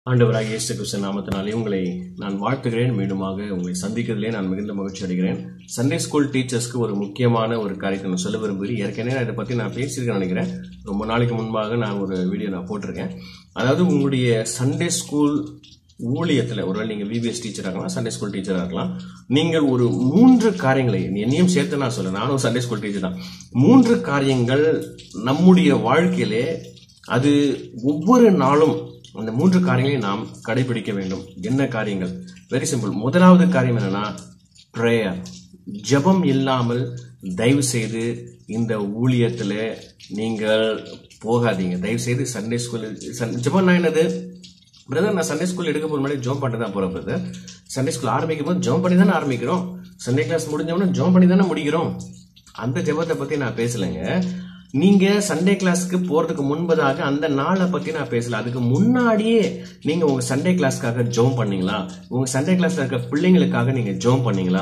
ஆண்டவராக இயேசு கிறிஸ்து நாமத்தினாலே உங்களை நான் வாழ்த்துகிறேன் மீண்டுமாக உங்களை சந்திக்கிறதுலே நான் மிகுந்த மகிழ்ச்சி அடைகிறேன் சண்டே ஸ்கூல் டீச்சர்ஸ்க்கு ஒரு முக்கியமான ஒரு காரியத்தை நான் சொல்ல விரும்புகிறேன் ஏற்கனவே நான் இதை பற்றி நான் பேசியிருக்கேன் நினைக்கிறேன் ரொம்ப நாளைக்கு முன்பாக நான் ஒரு வீடியோ நான் போட்டிருக்கேன் அதாவது உங்களுடைய சண்டே ஸ்கூல் ஊழியத்தில் ஒருவேளை நீங்கள் விபிஎஸ் டீச்சராக இருக்கலாம் சண்டே ஸ்கூல் டீச்சராக இருக்கலாம் நீங்கள் ஒரு மூன்று காரியங்களை என்னையும் சேர்த்து நான் சொல்ல நானும் சண்டே ஸ்கூல் டீச்சர் தான் மூன்று காரியங்கள் நம்முடைய வாழ்க்கையிலே அது ஒவ்வொரு நாளும் அந்த மூன்று காரியங்களையும் நாம் கடைபிடிக்க வேண்டும் என்ன காரியங்கள் வெரி சிம்பிள் முதலாவது காரியம் என்னன்னா ப்ரேயர் ஜெபம் இல்லாமல் தயவு செய்து இந்த ஊழியத்தில் நீங்கள் போகாதீங்க தயவு செய்து சண்டே ஸ்கூல் ஜெபம்னா என்னது பிரதர் நான் சண்டே ஸ்கூல் எடுக்க போகிற முன்னாடி ஜோம் பண்ணிட்டு தான் போகிறேன் பிரதர் சண்டே ஸ்கூல் ஆரம்பிக்கும் போது ஜோம் பண்ணி தானே ஆரம்பிக்கிறோம் சண்டே கிளாஸ் முடிஞ்சவொடனே ஜோம் பண்ணி தானே முடிக்கிறோம் அந்த ஜெபத்தை பற்றி நான் பேசலைங்க நீங்க சண்டே கிளாஸ்க்கு போறதுக்கு முன்பதாக அந்த நாளை பத்தி நான் பேசல அதுக்கு முன்னாடியே நீங்க உங்க சண்டே கிளாஸ்க்காக ஜோம் பண்ணீங்களா உங்க சண்டே கிளாஸ்ல இருக்க பிள்ளைங்களுக்காக நீங்க ஜோம் பண்ணீங்களா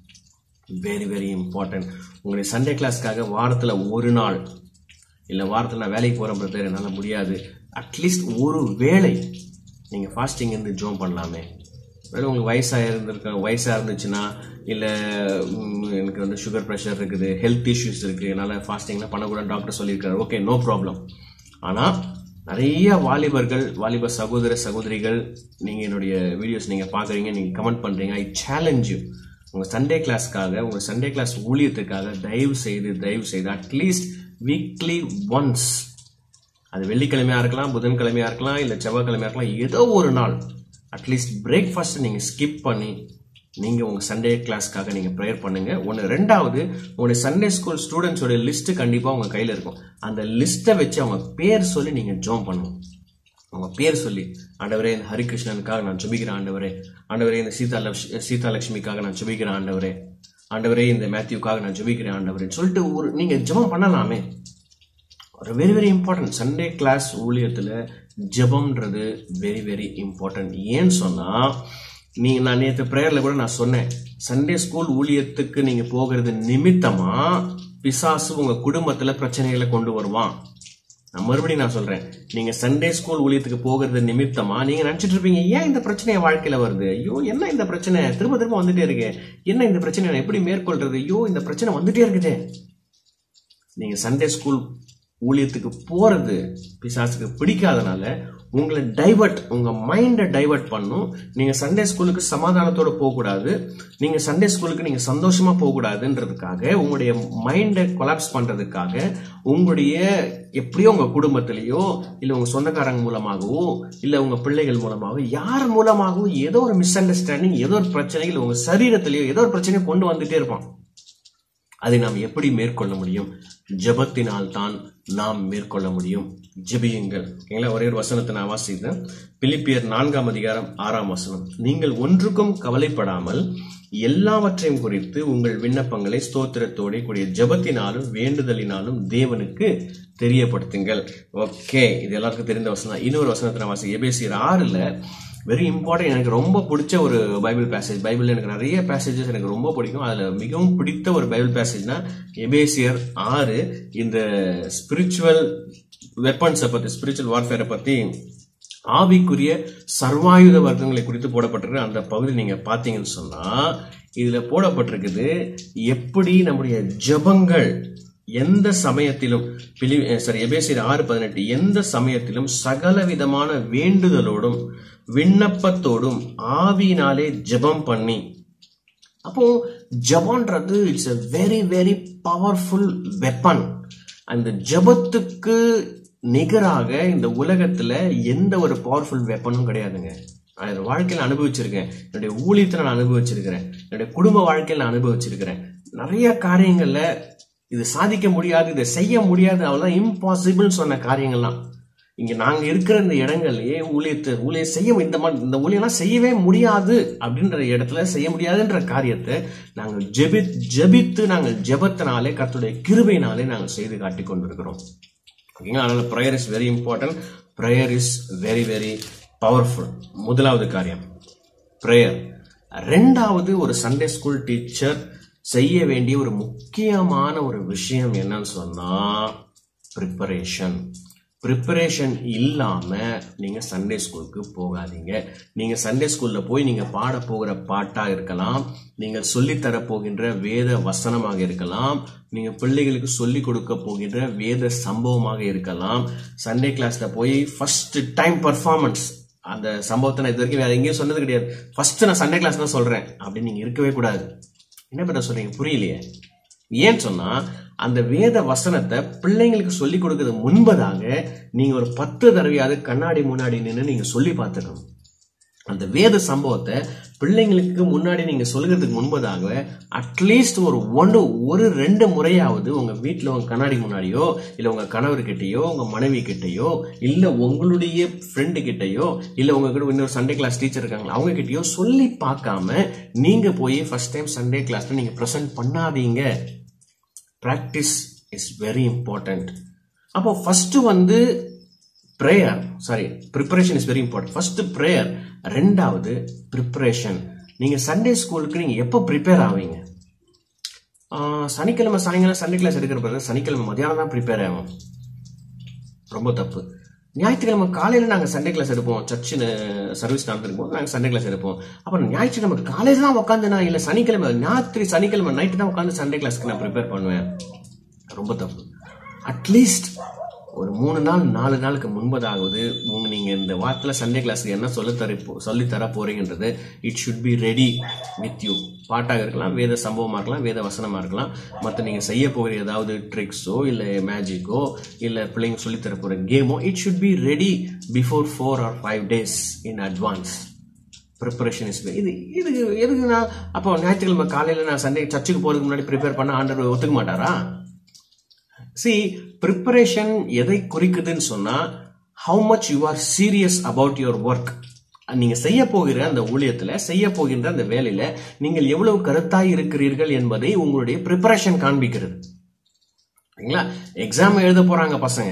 வெரி வெரி இம்பார்ட்டன்ட் உங்களுடைய சண்டே கிளாஸ்க்காக வாரத்துல ஒரு நாள் இல்ல வாரத்துல நான் வேலைக்கு போறேன் பிரதர் என்னால முடியாது அட்லீஸ்ட் ஒரு வேளை நீங்க ஃபாஸ்டிங் இருந்து ஜோம் பண்ணலாமே வேலை உங்களுக்கு வயசாக இருந்திருக்க வயசாக இருந்துச்சுன்னா இல்லை எனக்கு வந்து சுகர் ப்ரெஷர் இருக்குது ஹெல்த் இஷ்யூஸ் இருக்குது என்னால் ஃபாஸ்டிங்லாம் பண்ணக்கூடாது டாக்டர் சொல்லியிருக்காரு ஓகே நோ ப்ராப்ளம் ஆனால் நிறைய வாலிபர்கள் வாலிப சகோதர சகோதரிகள் நீங்கள் என்னுடைய வீடியோஸ் நீங்கள் பார்க்குறீங்க நீங்கள் கமெண்ட் பண்ணுறீங்க ஐ சேலஞ்ச் யூ உங்கள் சண்டே கிளாஸ்க்காக உங்கள் சண்டே கிளாஸ் ஊழியத்துக்காக தயவு செய்து தயவு செய்து அட்லீஸ்ட் வீக்லி ஒன்ஸ் அது வெள்ளிக்கிழமையாக இருக்கலாம் புதன்கிழமையாக இருக்கலாம் இல்லை செவ்வாய்க்கிழமையாக இருக்கலாம் ஏதோ ஒரு நாள் அட்லீஸ்ட் பிரேக்ஃபாஸ்ட் நீங்கள் ஸ்கிப் பண்ணி நீங்கள் உங்கள் சண்டே கிளாஸ்க்காக நீங்கள் ப்ரேயர் பண்ணுங்க ஒன்று ரெண்டாவது உங்களுடைய சண்டே ஸ்கூல் ஸ்டூடெண்ட்ஸோட லிஸ்ட்டு கண்டிப்பாக உங்கள் கையில் இருக்கும் அந்த லிஸ்ட்டை வச்சு அவங்க பேர் சொல்லி நீங்கள் ஜோம் பண்ணணும் அவங்க பேர் சொல்லி ஆண்டவரே இந்த ஹரிகிருஷ்ணனுக்காக நான் சுபிக்கிறேன் ஆண்டவரே ஆண்டவரே இந்த சீதா லக்ஷ் சீதா லட்சுமிக்காக நான் சுபிக்கிறேன் ஆண்டவரே ஆண்டவரே இந்த மேத்யூக்காக நான் ஜுபிக்கிறேன் ஆண்டவரேன்னு சொல்லிட்டு ஒரு நீங்கள் ஜெபம் பண்ணலாமே ஒரு very very important Sunday class ஊழியத்தில் ஜெபம்ன்றது வெரி வெரி இம்பார்ட்டன்ட் ஏன்னு சொன்னால் நீங்கள் நான் நேற்று ப்ரேயரில் கூட நான் சொன்னேன் சண்டே ஸ்கூல் ஊழியத்துக்கு நீங்கள் போகிறது நிமித்தமாக பிசாசு உங்கள் குடும்பத்தில் பிரச்சனைகளை கொண்டு வருவான் நான் மறுபடியும் நான் சொல்றேன் நீங்க சண்டே ஸ்கூல் ஊழியத்துக்கு போகிறது நிமித்தமா நீங்க நினைச்சிட்டு இருப்பீங்க ஏன் இந்த பிரச்சனை வாழ்க்கையில வருது ஐயோ என்ன இந்த பிரச்சனை திரும்ப திரும்ப வந்துட்டே இருக்கு என்ன இந்த பிரச்சனை நான் எப்படி மேற்கொள்றது ஐயோ இந்த பிரச்சனை வந்துட்டே இருக்குதே நீங்க சண்டே ஸ்கூல் ஊழியத்துக்கு போறது பிசாசுக்கு பிடிக்காதனால உங்களை டைவர்ட் உங்க மைண்டை டைவர்ட் பண்ணும் நீங்க சண்டே ஸ்கூலுக்கு சமாதானத்தோட போகக்கூடாது நீங்க சண்டே ஸ்கூலுக்கு நீங்க சந்தோஷமா போகக்கூடாதுன்றதுக்காக உங்களுடைய மைண்டை கொலாப்ஸ் பண்றதுக்காக உங்களுடைய எப்படியோ உங்க குடும்பத்திலேயோ இல்ல உங்க சொந்தக்காரங்க மூலமாகவோ இல்ல உங்க பிள்ளைகள் மூலமாகவோ யார் மூலமாகவோ ஏதோ ஒரு மிஸ் அண்டர்ஸ்டாண்டிங் ஏதோ ஒரு பிரச்சனைகள் உங்க சரீரத்திலேயோ ஏதோ ஒரு பிரச்சனையை கொண்டு வந்துட்டே இருப்பான் அதை நாம் எப்படி மேற்கொள்ள முடியும் ஜபத்தினால் தான் நாம் மேற்கொள்ள முடியும் ஜெபியுங்கள் ஓகேங்களா ஒரே ஒரு வசனத்தை நான் வாசித்தேன் பிலிப்பியர் நான்காம் அதிகாரம் ஆறாம் வசனம் நீங்கள் ஒன்றுக்கும் கவலைப்படாமல் எல்லாவற்றையும் குறித்து உங்கள் விண்ணப்பங்களை ஸ்தோத்திரத்தோட கூடிய ஜபத்தினாலும் வேண்டுதலினாலும் தேவனுக்கு தெரியப்படுத்துங்கள் ஓகே இது எல்லாருக்கும் தெரிந்த வசனம் இன்னொரு வசனத்தை நான் வாசி எபேசியர் ஆறுல வெரி இம்பார்ட்டன்ட் எனக்கு ரொம்ப பிடிச்ச ஒரு பைபிள் பேசேஜ் பைபிள் எனக்கு நிறைய பேசேஜஸ் எனக்கு ரொம்ப பிடிக்கும் அதில் மிகவும் பிடித்த ஒரு பைபிள் பேசேஜ்னா எபேசியர் ஆறு இந்த ஸ்பிரிச்சுவல் வெப்பன்ஸை பற்றி ஸ்பிரிச்சுவல் வார்ஃபேரை பற்றி ஆவிக்குரிய சர்வாயுத வர்க்கங்களை குறித்து போடப்பட்டிருக்கு அந்த பகுதி நீங்க பார்த்தீங்கன்னு சொன்னா இதுல போடப்பட்டிருக்குது எப்படி நம்முடைய ஜபங்கள் எந்த சமயத்திலும் பிலி சாரி எபேசியர் ஆறு பதினெட்டு எந்த சமயத்திலும் சகல விதமான வேண்டுதலோடும் விண்ணப்பத்தோடும் ஆவியினாலே ஜெபம் பண்ணி அப்போ ஜபம்ன்றது it's a very very powerful weapon அந்த ஜபத்துக்கு நிகராக இந்த உலகத்துல எந்த ஒரு பவர்ஃபுல் வெப்பனும் கிடையாதுங்க நான் இதை வாழ்க்கையில் அனுபவிச்சிருக்கேன் என்னுடைய ஊழியத்தில் நான் அனுபவிச்சிருக்கிறேன் என்னுடைய குடும்ப வாழ்க்கையில் நான் அனுபவிச்சிருக்கிறேன் நிறைய காரியங்கள்ல இது சாதிக்க முடியாது இதை செய்ய முடியாது அவ்வளோ இம்பாசிபிள் சொன்ன காரியங்கள்லாம் இங்க நாங்க இருக்கிற இந்த இடங்கள்லயே ஊழியத்தை ஊழிய செய்ய இந்த மாதிரி இந்த ஊழியெல்லாம் செய்யவே முடியாது அப்படின்ற இடத்துல செய்ய முடியாதுன்ற காரியத்தை நாங்கள் ஜெபி ஜெபித்து நாங்கள் ஜெபத்தினாலே கர்த்தருடைய கிருபையினாலே நாங்கள் செய்து காட்டி கொண்டிருக்கிறோம் ஓகேங்களா அதனால prayer is very important prayer is very very powerful முதலாவது காரியம் ப்ரேயர் ரெண்டாவது ஒரு சண்டே ஸ்கூல் டீச்சர் செய்ய வேண்டிய ஒரு முக்கியமான ஒரு விஷயம் என்னன்னு சொன்னா ப்ரிப்பரேஷன் ப்ரிப்பரேஷன் இல்லாம நீங்க சண்டே ஸ்கூலுக்கு போகாதீங்க நீங்க சண்டே ஸ்கூல்ல போய் நீங்க பாட போகிற பாட்டா இருக்கலாம் நீங்கள் சொல்லித்தர போகின்ற வேத வசனமாக இருக்கலாம் நீங்க பிள்ளைகளுக்கு சொல்லி கொடுக்க போகின்ற வேத சம்பவமாக இருக்கலாம் சண்டே கிளாஸ்ல போய் ஃபர்ஸ்ட் டைம் பர்ஃபார்மன்ஸ் அந்த சம்பவத்தை நான் இது வரைக்கும் வேற எங்கேயும் சொன்னது கிடையாது ஃபர்ஸ்ட் நான் சண்டே கிளாஸ் தான் சொல்றேன் அப்படின்னு நீங்க இருக்கவே கூடாது என்ன பண்ற சொல்றீங்க புரியலையே ஏன்னு சொன்னா அந்த வேத வசனத்தை பிள்ளைங்களுக்கு சொல்லி கொடுக்கறது முன்பதாக நீங்க ஒரு பத்து தடவையாவது கண்ணாடி முன்னாடி நின்று நீங்க சொல்லி பார்த்துக்கணும் அந்த வேத சம்பவத்தை பிள்ளைங்களுக்கு முன்னாடி நீங்க சொல்லுறதுக்கு முன்பதாக அட்லீஸ்ட் ஒரு ஒன்று ஒரு ரெண்டு முறையாவது உங்க வீட்டில் உங்க கண்ணாடி முன்னாடியோ இல்லை உங்க கணவர்கிட்டயோ உங்க மனைவி கிட்டயோ இல்லை உங்களுடைய ஃப்ரெண்டு கிட்டயோ இல்லை உங்க கூட இன்னொரு சண்டே கிளாஸ் டீச்சர் இருக்காங்களா அவங்க கிட்டயோ சொல்லி பார்க்காம நீங்க போய் ஃபர்ஸ்ட் டைம் சண்டே கிளாஸ்ல நீங்க ப்ரெசென்ட் பண்ணாதீங்க ப்ராக்டிஸ் இஸ் வெரி இம்பார்ட்டன்ட் அப்போ ஃபர்ஸ்ட் வந்து prayer sorry preparation is very important first prayer ரெண்டாவது ப்ரிப்பரேஷன் நீங்க சண்டே ஸ்கூலுக்கு நீங்க எப்போ ப்ரிப்பேர் ஆவீங்க ஆஹ், சனிக்கிழமை சாயங்காலம் சண்டே கிளாஸ் எடுக்கிற பிறகு சனிக்கிழமை மதியானம் தான் ப்ரிப்பேர் ஆகும் ரொம்ப தப்பு ஞாயிற்றுக்கிழமை காலையில் நாங்கள் சண்டே கிளாஸ் எடுப்போம் சர்ச்சில் சர்வீஸ் நடந்திருக்கும் போது நாங்கள் சண்டே கிளாஸ் எடுப்போம் அப்புறம் ஞாயிற்றுக்கிழமை காலையில் தான் உட்காந்து நான் இல்லை சனிக்கிழமை ஞாயிற்று சனிக்கிழமை நைட்டு தான் உட்காந்து சண்டே கிளாஸ்க்கு நான் ப்ரிப்பேர் பண்ணுவேன் ரொம்ப தப்பு அட்லீஸ்ட் ஒரு மூணு நாள் நாலு நாளுக்கு முன்பதாவது உங்க நீங்க இந்த வாரத்தில் சண்டே கிளாஸ்க்கு என்ன சொல்ல தர சொல்லி தர போறீங்கன்றது it should be ready with you பாட்டாக இருக்கலாம் வேத சம்பவமாக இருக்கலாம் வேத வசனமாக இருக்கலாம் மற்ற நீங்கள் செய்ய போகிற ஏதாவது ட்ரிக்ஸோ இல்லை மேஜிக்கோ இல்லை பிள்ளைங்க சொல்லித் தர போகிற கேமோ it should be ready before four or five days in advance preparation is இது இதுக்கு எதுக்கு நான் அப்போ ஞாயிற்றுக்கிழமை காலையில் நான் சண்டே சர்ச்சுக்கு போகிறதுக்கு முன்னாடி ப்ரிப்பேர் பண்ண ஆண்டர் ஒத்துக்க மாட்டாரா சி ப்ரிப்பரேஷன் எதை குறிக்குதுன்னு சொன்னா how much you are serious about your work நீங்க செய்ய போகிற அந்த ஊழியத்துல செய்ய போகின்ற அந்த வேலையில நீங்கள் எவ்வளவு கருத்தாய் இருக்கிறீர்கள் என்பதை உங்களுடைய ப்ரிப்பரேஷன் காண்பிக்கிறது சரிங்களா எக்ஸாம் எழுத போறாங்க பசங்க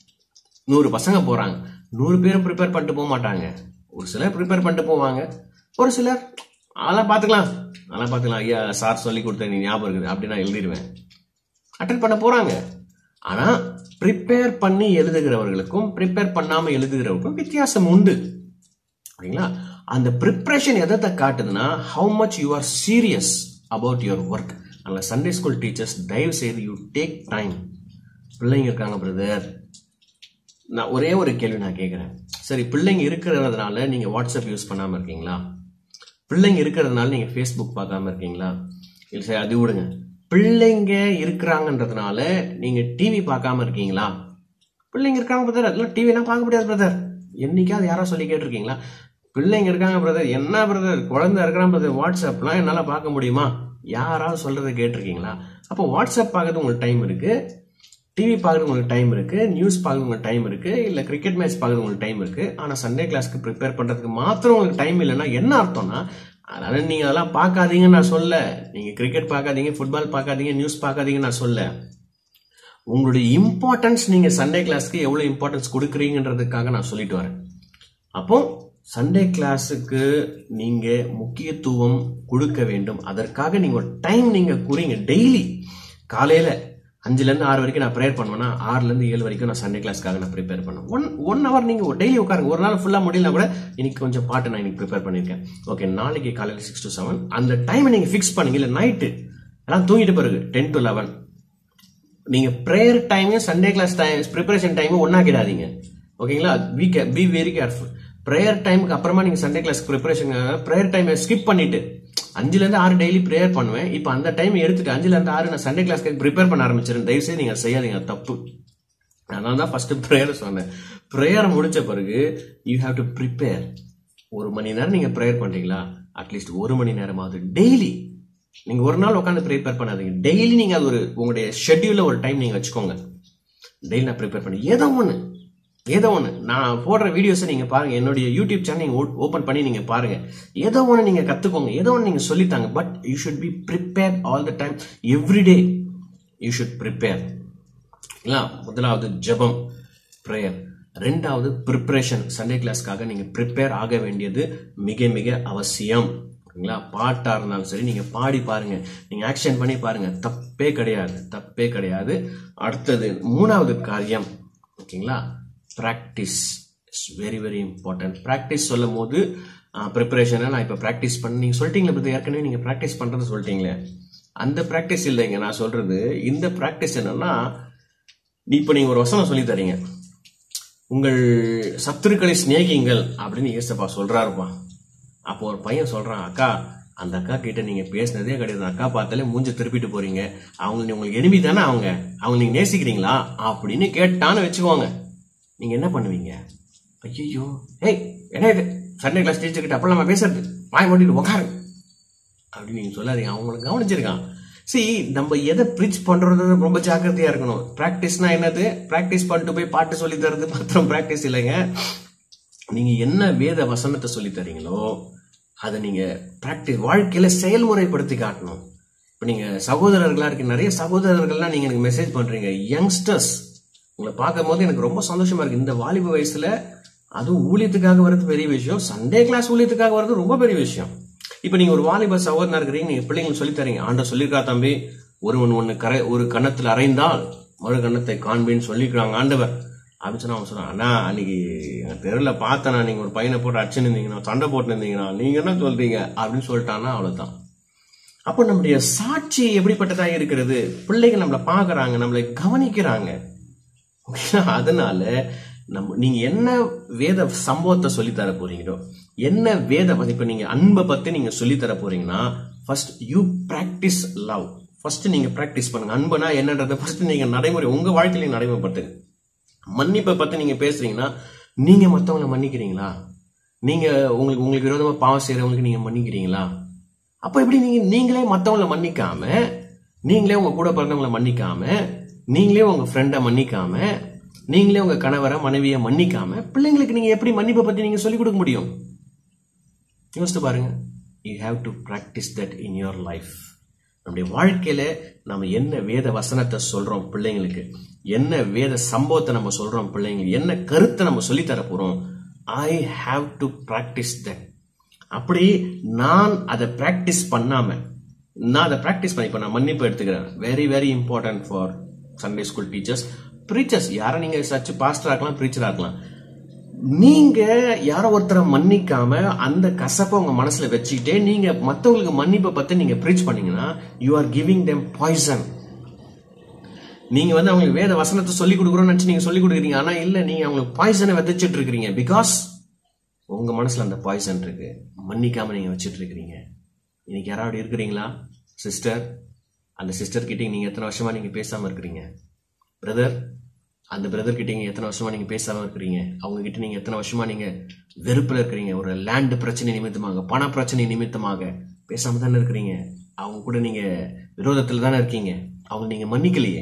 நூறு பசங்க போறாங்க நூறு பேரும் ப்ரிப்பேர் பண்ணிட்டு போக மாட்டாங்க ஒரு சிலர் ப்ரிப்பேர் பண்ணிட்டு போவாங்க ஒரு சிலர் அதெல்லாம் பார்த்துக்கலாம் அதெல்லாம் பார்த்துக்கலாம் ஐயா சார் சொல்லி கொடுத்த நீ ஞாபகம் இருக்குது அப்படி நான் எழுதிடுவேன் அட்டன் பண்ண போறாங்க ஆனா ப்ரிப்பேர் பண்ணி எழுதுகிறவர்களுக்கும் ப்ரிப்பேர் பண்ணாம எழுதுகிறவர்களுக்கும் வித்தியாசம் உண்டு சரிங்களா அந்த ப்ரிப்பரேஷன் எதை காட்டுதுன்னா how much you are serious about your work அதில் சண்டே ஸ்கூல் டீச்சர்ஸ் தயவு செய்து யூ டேக் டைம் பிள்ளைங்க இருக்காங்க பிரதர் நான் ஒரே ஒரு கேள்வி நான் கேட்குறேன் சரி பிள்ளைங்க இருக்கிறதுனால நீங்கள் வாட்ஸ்அப் யூஸ் பண்ணாமல் இருக்கீங்களா பிள்ளைங்க இருக்கிறதுனால நீங்கள் ஃபேஸ்புக் பார்க்காம இருக்கீங்களா இல்லை சரி அது விடுங்க பிள்ளைங்க இருக்கிறாங்கன்றதுனால நீங்கள் டிவி பார்க்காம இருக்கீங்களா பிள்ளைங்க இருக்காங்க பிரதர் அதெல்லாம் டிவிலாம் பார்க்க முடியாது பிரதர் என்னைக்காவது யாரா சொல்லி கேட்டிருக்கீங்களா பிள்ளைங்க இருக்காங்க பிரதர் என்ன பிரதர் குழந்தை இருக்கிறான் பிரதர் வாட்ஸ்அப்லாம் என்னால் பார்க்க முடியுமா யாராவது சொல்றதை கேட்டிருக்கீங்களா அப்போ வாட்ஸ்அப் பார்க்கறது உங்களுக்கு டைம் இருக்கு டிவி பார்க்கறது உங்களுக்கு டைம் இருக்கு நியூஸ் பார்க்கறது உங்களுக்கு டைம் இருக்கு இல்ல கிரிக்கெட் மேட்ச் பார்க்கறது உங்களுக்கு டைம் இருக்கு ஆனா சண்டே கிளாஸ்க்கு ப்ரிப்பேர் பண்றதுக்கு மாத்திரம் உங்களுக்கு டைம் இல்லைன்னா என்ன அர்த்தம்னா அதனால நீங்க அதெல்லாம் பார்க்காதீங்கன்னு நான் சொல்ல நீங்க கிரிக்கெட் பார்க்காதீங்க ஃபுட்பால் பார்க்காதீங்க நியூஸ் பார்க்காதீங்கன்னு நான் சொல்ல உங்களுடைய இம்பார்ட்டன்ஸ் நீங்க சண்டே கிளாஸ்க்கு எவ்வளவு இம்பார்ட்டன்ஸ் கொடுக்குறீங்கன்றதுக்காக நான் சொல்லிட்டு வரேன் அப்போ சண்டே கிளாஸுக்கு நீங்க முக்கியத்துவம் கொடுக்க வேண்டும் அதற்காக நீங்க ஒரு டைம் நீங்க குறிங்க டெய்லி காலையில அஞ்சுல இருந்து ஆறு வரைக்கும் நான் ப்ரேயர் பண்ணுவேன்னா ஆறுல இருந்து ஏழு வரைக்கும் நான் சண்டே கிளாஸ்க்காக நான் ப்ரிப்பேர் பண்ணுவேன் ஒன் ஒன் ஹவர் நீங்க டெய்லி உட்காருங்க ஒரு நாள் ஃபுல்லா முடியல கூட இன்னைக்கு கொஞ்சம் பாட்டு நான் இன்னைக்கு ப்ரிப்பேர் பண்ணிருக்கேன் ஓகே நாளைக்கு காலையில சிக்ஸ் டு செவன் அந்த டைமை நீங்க ஃபிக்ஸ் பண்ணுங்க இல்ல நைட்டு எல்லாம் தூங்கிட்டு பிறகு டென் டு லெவன் நீங்க prayer time Sunday class time preparation time ஒன்னாக்கிடாதீங்க ஓகேங்களா be be very careful prayer டைமுக்கு அப்புறமா நீங்க Sunday class preparation prayer time skip பண்ணிட்டு அஞ்சுல இருந்து ஆறு டெய்லி ப்ரேயர் பண்ணுவேன் இப்போ அந்த டைம் எடுத்துட்டு அஞ்சுல இருந்து ஆறு நான் சண்டே கிளாஸ்க்கு ப்ரிப்பேர் பண்ண ஆரம்பிச்சிருந்தேன் தயவு செய்து நீங்க செய்யாதீங்க அது தப்பு அதனால தான் ஃபர்ஸ்ட் ப்ரேயர் சொன்னேன் ப்ரேயர் முடிச்ச பிறகு யூ ஹாவ் டு ப்ரிப்பேர் ஒரு மணி நேரம் நீங்க ப்ரேயர் பண்றீங்களா அட்லீஸ்ட் ஒரு மணி நேரமாவது டெய்லி நீங்க ஒரு நாள் உட்காந்து ப்ரிப்பேர் பண்ணாதீங்க டெய்லி நீங்க அது ஒரு உங்களுடைய ஷெட்யூல்ல ஒரு டைம் நீங்க வச்சுக்கோங்க டெய்லி நான் ப்ரிப்பேர் பண்ணி ஏதோ ஒன்று ஏதோ ஒன்று நான் போடுற வீடியோஸை நீங்க பாருங்க என்னுடைய யூடியூப் சேனல் நீங்க ஓப்பன் பண்ணி நீங்க பாருங்க ஏதோ ஒன்று நீங்க கத்துக்கோங்க ஏதோ ஒன்று நீங்க சொல்லித்தாங்க but you should be prepare all the time every day you should prepare இல்ல முதலாவது ஜெபம் ப்ரேயர் ரெண்டாவது ப்ரிப்பரேஷன் சண்டே கிளாஸ்க்காக நீங்க ப்ரிப்பேர் ஆக வேண்டியது மிக மிக அவசியம் ஓகேங்களா பாட்டா இருந்தாலும் சரி நீங்க பாடி பாருங்க நீங்க ஆக்ஷன் பண்ணி பாருங்க தப்பே கிடையாது தப்பே கிடையாது அடுத்தது மூணாவது காரியம் ஓகேங்களா practice is very very important practice சொல்லும் போது ப்ரிப்பரேஷனை நான் இப்போ ப்ராக்டிஸ் பண்ண நீங்கள் சொல்லிட்டீங்களே பற்றி ஏற்கனவே நீங்கள் ப்ராக்டிஸ் பண்ணுறது சொல்லிட்டீங்களே அந்த ப்ராக்டிஸ் இல்லைங்க நான் சொல்றது இந்த ப்ராக்டிஸ் என்னன்னா இப்போ நீங்கள் ஒரு வசனம் சொல்லி தரீங்க உங்கள் சத்துருக்களை சிநேகிங்கள் அப்படின்னு ஏசப்பா சொல்றாருப்பா அப்போ ஒரு பையன் சொல்றான் அக்கா அந்த அக்கா கிட்ட நீங்க பேசினதே கிடையாது அக்கா பார்த்தாலே மூஞ்ச திருப்பிட்டு போறீங்க அவங்க நீ- உங்களுக்கு எனிமி தானே அவங்க அவங்க நீங்க நேசிக்கிறீங்களா அப்படின்னு கேட்டான்னு வச்சுக்கோங்க நீங்க என்ன பண்ணுவீங்க ஐயோ ஏய் என்ன இது சண்டே கிளாஸ் டீச்சர் கிட்ட அப்பெல்லாம் நம்ம பேசுறது வாய் மூடிட்டு உட்காரு அப்படின்னு நீங்க சொல்லாதீங்க அவங்களை கவனிச்சிருக்கான் see நம்ம எதை ப்ரீச் பண்றது ரொம்ப ஜாக்கிரதையா இருக்கணும் பிராக்டிஸ்னா என்னது பிராக்டிஸ் பண்ணிட்டு போய் பாட்டு சொல்லி தரது மாத்திரம் பிராக்டிஸ் இல்லைங்க நீங்க என்ன வேத வசனத்தை சொல்லி தரீங்களோ அதை நீங்க பிராக்டிஸ் வாழ்க்கையில செயல்முறைப்படுத்தி காட்டணும் இப்போ நீங்க சகோதரர்களா இருக்கு நிறைய சகோதரர்கள்லாம் நீங்க எனக்கு மெசேஜ் பண்றீங்க யங்ஸ்டர்ஸ் உங்களை பார்க்கும் போது எனக்கு ரொம்ப சந்தோஷமா இருக்கு இந்த வாலிப வயசுல அதுவும் ஊழியத்துக்காக வர்றது பெரிய விஷயம் சண்டே கிளாஸ் ஊழியத்துக்காக வர்றது ரொம்ப பெரிய விஷயம் இப்போ நீங்க ஒரு வாலிப சகோதரனா இருக்கிறீங்க நீங்க பிள்ளைங்களுக்கு சொல்லி தரீங்க ஆண்டவர் சொல்லியிருக்கா தம்பி ஒருவன் ஒன்னு கரை ஒரு கன்னத்தில் அறைந்தால் மறு கன்னத்தை காண்பேன்னு சொல்லிக்கிறாங்க ஆண்டவர் அப்படின்னு சொன்னா அவன் சொன்னான் அண்ணா அன்னைக்கு எங்க தெருவில் பார்த்தேண்ணா நீங்க ஒரு பையனை போட்டு அடிச்சு இருந்தீங்கன்னா சண்டை போட்டு இருந்தீங்கன்னா நீங்க என்ன சொல்றீங்க அப்படின்னு சொல்லிட்டான்னா அவ்வளவுதான் அப்போ நம்முடைய சாட்சி எப்படிப்பட்டதா இருக்கிறது பிள்ளைகள் நம்மளை பார்க்கறாங்க நம்மளை கவனிக்கிறாங்க ஓகேங்களா? அதனால நம்ம நீங்க என்ன வேத சம்பவத்தை சொல்லி தர போறீங்களோ என்ன வேத இப்ப நீங்க அன்பை பத்தி நீங்க சொல்லி தர போறீங்கன்னா first you practice love first நீங்க பிராக்டிஸ் பண்ணுங்க அன்புனா என்னன்றதை ஃபர்ஸ்ட் நீங்க நடைமுறை உங்க வாழ்க்கையில நடைமுறைப்படுத்துங்க மன்னிப்பை பத்தி நீங்க பேசுறீங்கன்னா நீங்க மத்தவங்களை மன்னிக்கிறீங்களா நீங்க உங்களுக்கு உங்களுக்கு விரோதமா பாவம் செய்யறவங்களுக்கு நீங்க மன்னிக்கிறீங்களா அப்ப எப்படி நீங்க நீங்களே மத்தவங்கள மன்னிக்காம நீங்களே உங்க கூட பிறந்தவங்கள மன்னிக்காம நீங்களே உங்க ஃப்ரெண்டை மன்னிக்காம நீங்களே உங்க கணவரை மனைவியை மன்னிக்காம பிள்ளைங்களுக்கு நீங்க எப்படி மன்னிப்பை பத்தி நீங்க சொல்லிக் கொடுக்க முடியும் யோசித்து பாருங்க you have to practice that in your life நம்முடைய வாழ்க்கையில நம்ம என்ன வேத வசனத்தை சொல்றோம் பிள்ளைங்களுக்கு என்ன வேத சம்பவத்தை நம்ம சொல்றோம் பிள்ளைங்களுக்கு என்ன கருத்தை நம்ம சொல்லித் தர போறோம் I have to practice that அப்படி நான் அதை ப்ராக்டிஸ் பண்ணாம நான் அதை ப்ராக்டிஸ் பண்ணி இப்ப நான் மன்னிப்பு எடுத்துக்கிறேன் very very important for Sunday school teachers preachers யாரை நீங்க சர்ச் பாஸ்டர் ஆக்கலாம் ப்ரீச்சர் ஆக்கலாம் நீங்க யாரோ ஒருத்தரை மன்னிக்காம அந்த கசப்பை உங்க மனசுல வச்சுக்கிட்டே நீங்க மத்தவங்களுக்கு மன்னிப்பை பத்தி நீங்க ப்ரீச் பண்ணீங்கன்னா you are giving them poison நீங்க வந்து அவங்களுக்கு வேத வசனத்தை சொல்லி கொடுக்குறோம்னு நினைச்சு நீங்க சொல்லி கொடுக்குறீங்க ஆனா இல்ல நீங்க அவங்களுக்கு பாய்சனை விதைச்சிட்டு இருக்கிறீங்க பிகாஸ் உங்க மனசுல அந்த பாய்சன் இருக்கு மன்னிக்காம நீங்க வச்சிட்டு இருக்கிறீங்க இன்னைக்கு யாராவது இருக்கிறீங்களா சிஸ்டர் அந்த சிஸ்டர் கிட்ட நீங்க எத்தனை வருஷமா நீங்க பேசாம இருக்கிறீங்க பிரதர் அந்த பிரதர் கிட்ட நீங்க எத்தனை வருஷமா நீங்க பேசாம இருக்கிறீங்க அவங்க கிட்ட நீங்க எத்தனை வருஷமா நீங்க வெறுப்புல இருக்கிறீங்க ஒரு லேண்ட் பிரச்சனை நிமித்தமாக பண பிரச்சனை நிமித்தமாக பேசாம தானே இருக்கிறீங்க அவங்க கூட நீங்க விரோதத்துல தானே இருக்கீங்க அவங்க நீங்க மன்னிக்கலையே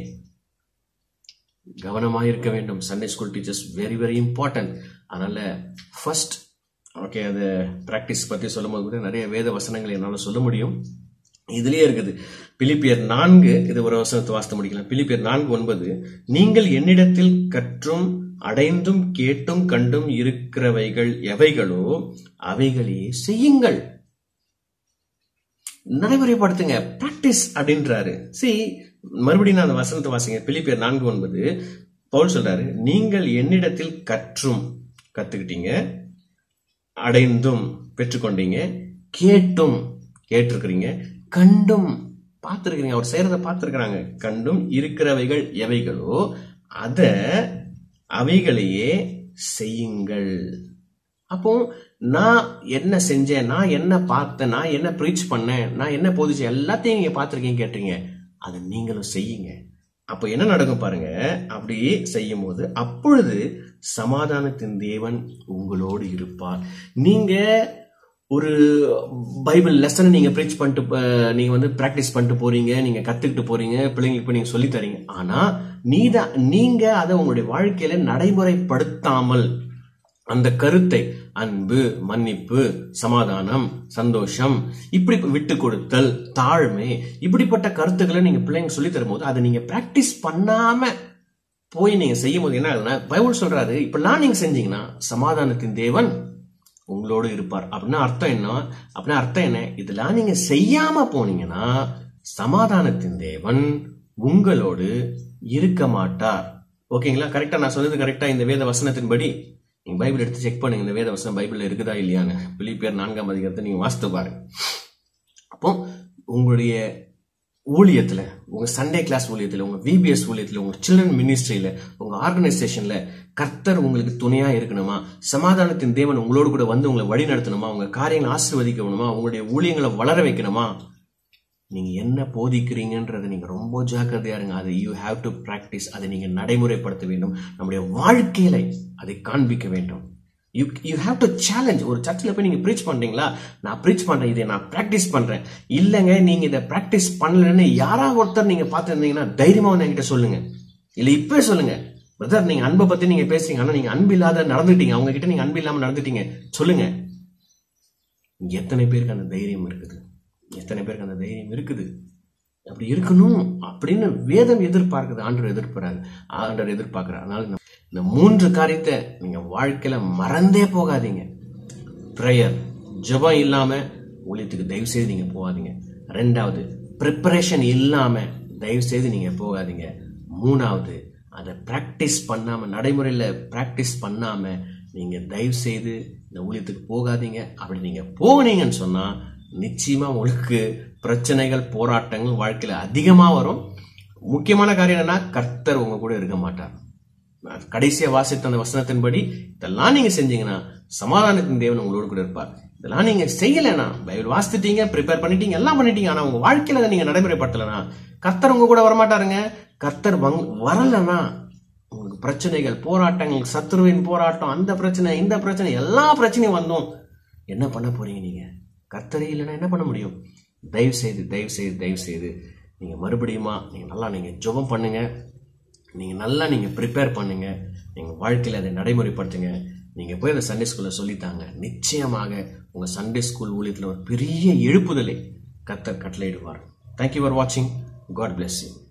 கவனமாக இருக்க வேண்டும் Sunday school teachers very very important அதனால ஃபர்ஸ்ட் ஓகே அது ப்ராக்டிஸ் பற்றி சொல்லும்போது கூட நிறைய வேத வசனங்கள் என்னால் சொல்ல முடியும் இதுலயே இருக்குது பிலிப்பியர் நான்கு இது ஒரு வசனத்தை வாசித்து முடிக்கலாம் பிலிப்பியர் நான்கு ஒன்பது நீங்கள் என்னிடத்தில் கற்றும் அடைந்தும் கேட்டும் கண்டும் இருக்கிறவைகள் எவைகளோ அவைகளையே செய்யுங்கள் நடைமுறைப்படுத்துங்க பிராக்டிஸ் அப்படின்றாரு சி மறுபடியும் நான் அந்த வசனத்தை வாசிங்க பிலிப்பியர் நான்கு ஒன்பது பவுல் சொல்றாரு நீங்கள் என்னிடத்தில் கற்றும் கத்துக்கிட்டீங்க அடைந்தும் பெற்றுக்கொண்டீங்க கேட்டும் கேட்டிருக்கிறீங்க கண்டும் பார்த்துருக்கிறீங்க அவர் செய்யறத பார்த்துருக்கிறாங்க கண்டும் இருக்கிறவைகள் எவைகளோ அத அவைகளையே செய்யுங்கள் அப்போ நான் என்ன செஞ்சேன் நான் என்ன பார்த்தேன் நான் என்ன ப்ரீச் பண்ணேன் நான் என்ன போதிச்சேன் எல்லாத்தையும் நீங்க பார்த்துருக்கீங்க கேட்டீங்க அதை நீங்களும் செய்யுங்க அப்போ என்ன நடக்கும் பாருங்க அப்படி செய்யும் போது அப்பொழுது சமாதானத்தின் தேவன் உங்களோடு இருப்பார் நீங்க ஒரு பைபிள் லெசனை நீங்க ப்ரீச் பண்ணிட்டு ப- நீங்க வந்து பிராக்டிஸ் பண்ணிட்டு போறீங்க நீங்க கத்துக்கிட்டு போறீங்க பிள்ளைங்களுக்கு போய் நீங்க சொல்லி தரீங்க ஆனா நீதான் நீங்க அதை உங்களுடைய வாழ்க்கையில நடைமுறைப்படுத்தாமல் அந்த கருத்தை அன்பு மன்னிப்பு சமாதானம் சந்தோஷம் இப்படி விட்டு கொடுத்தல் தாழ்மை இப்படிப்பட்ட கருத்துக்களை நீங்க பிள்ளைங்க சொல்லி தரும்போது அதை நீங்க பிராக்டிஸ் பண்ணாம போய் நீங்க செய்யும் போது என்ன ஆகுதுன்னா பைபிள் சொல்றாரு இப்பெல்லாம் நீங்க செஞ்சீங்கன்னா சமாதானத்தின் தேவன் உங்களோடு இருப்பார் அப்படின்னா அர்த்தம் என்ன அப்படின்னா அர்த்தம் என்ன இதெல்லாம் நீங்க செய்யாம போனீங்கன்னா சமாதானத்தின் தேவன் உங்களோடு இருக்க மாட்டார் ஓகேங்களா கரெக்டாக நான் சொன்னது கரெக்டாக இந்த வேத வசனத்தின்படி நீங்கள் பைபிள் எடுத்து செக் பண்ணுங்க இந்த வேத வசனம் பைபிளில் இருக்குதா இல்லையான்னு பிலிப்பியர் நான்காம் அதிகாரத்தை நீங்கள் வாசித்து பாருங்க அப்போ உங்களுடைய ஊழியத்தில் உங்கள் சண்டே கிளாஸ் ஊழியத்தில் உங்கள் விபிஎஸ் ஊழியத்தில் உங்கள் சில்ட்ரன் மினிஸ்ட்ரியில் உங்கள் ஆர்கனைசேஷனில் கர்த்தர் உங்களுக்கு துணையாக இருக்கணுமா சமாதானத்தின் தேவன் உங்களோடு கூட வந்து உங்களை வழி நடத்தணுமா உங்கள் காரியங்களை ஆசீர்வதிக்கணுமா உங்களுடைய ஊழியங்களை வளர வைக்கணுமா நீங்க என்ன போதிக்கிறீங்கன்றதை நீங்க ரொம்ப ஜாக்கிரதையா இருங்க அதை யூ ஹாவ் டு பிராக்டிஸ் அதை நீங்க நடைமுறைப்படுத்த வேண்டும் நம்முடைய வாழ்க்கையில அதை காண்பிக்க வேண்டும் you you have to challenge ஒரு சர்ச்சில் போய் நீங்க ப்ரீச் பண்றீங்களா நான் ப்ரீச் பண்றேன் இதை நான் ப்ராக்டிஸ் பண்றேன் இல்லைங்க நீங்க இதை ப்ராக்டிஸ் பண்ணலன்னு யாராவது ஒருத்தர் நீங்க பார்த்துருந்தீங்கன்னா தைரியமா வந்து என்கிட்ட சொல்லுங்க இல்ல இப்பவே சொல்லுங்க பிரதர் நீங்க அன்பை பத்தி நீங்க பேசுறீங்க ஆனா நீங்க அன்பு இல்லாத நடந்துட்டீங்க அவங்க கிட்ட நீங்க அன்பு இல்லாம நடந்துட்டீங்க சொல்லுங்க எத்தனை பேருக்கு அந்த தைரியம் இருக்குது எத்தனை பேருக்கு அந்த தைரியம் இருக்குது அப்படி இருக்கணும் அப்படின்னு வேதம் எதிர்பார்க்குது ஆண்டவர் எதிர்பார்க்குறாரு ஆண்டவர் எதிர்பார்க்குறாரு அதனால இந்த- இந்த மூன்று காரியத்தை நீங்க வாழ்க்கையில மறந்தே போகாதீங்க ப்ரேயர் ஜெபம் இல்லாம ஊழியத்துக்கு தயவு செய்து நீங்க போகாதீங்க ரெண்டாவது ப்ரிப்பரேஷன் இல்லாம தயவு செய்து நீங்க போகாதீங்க மூணாவது அதை பிராக்டிஸ் பண்ணாம நடைமுறையில பிராக்டிஸ் பண்ணாம நீங்க தயவு செய்து இந்த ஊழியத்துக்கு போகாதீங்க அப்படி நீங்க போனீங்கன்னு சொன்னா நிச்சயமா உங்களுக்கு பிரச்சனைகள் போராட்டங்கள் வாழ்க்கையில அதிகமா வரும் முக்கியமான காரியம் என்னன்னா கர்த்தர் உங்க கூட இருக்க மாட்டார் நான் கடைசியா வாசித்த அந்த வசனத்தின்படி இதெல்லாம் நீங்க செஞ்சீங்கன்னா சமாதானத்தின் தேவன் உங்களோடு கூட இருப்பார் இதெல்லாம் நீங்க செய்யலைன்னா பைபிள் வாசித்துட்டீங்க ப்ரிப்பேர் பண்ணிட்டீங்க எல்லாம் பண்ணிட்டீங்க ஆனா உங்க வாழ்க்கையில அதை நீங்க நடைமுறைப்படுத்தலைன்னா கர்த்தர் உங்க கூட வரமாட்டாருங்க கர்த்தர் வங்- வரலைன்னா உங்களுக்கு பிரச்சனைகள் போராட்டங்கள் சத்துருவின் போராட்டம் அந்த பிரச்சனை இந்த பிரச்சனை எல்லா பிரச்சனையும் வந்தோம் என்ன பண்ண போறீங்க நீங்க கர்த்தரே இல்லைன்னா என்ன பண்ண முடியும் தயவு செய்து தயவு செய்து தயவு செய்து நீங்க மறுபடியுமா நீங்க நல்லா நீங்க ஜெபம் பண்ணுங்க நீங்க நல்லா நீங்க ப்ரிப்பேர் பண்ணுங்க நீங்க வாழ்க்கையில அதை நடைமுறைப்படுத்துங்க நீங்க போய் அந்த சண்டே ஸ்கூல்ல சொல்லித்தாங்க நிச்சயமாக உங்க சண்டே ஸ்கூல் ஊழியத்துல ஒரு பெரிய எழுப்புதலை கர்த்தர் கட்டளையிடுவார் தேங்க்யூ ஃபார் வாட்சிங் காட் bless you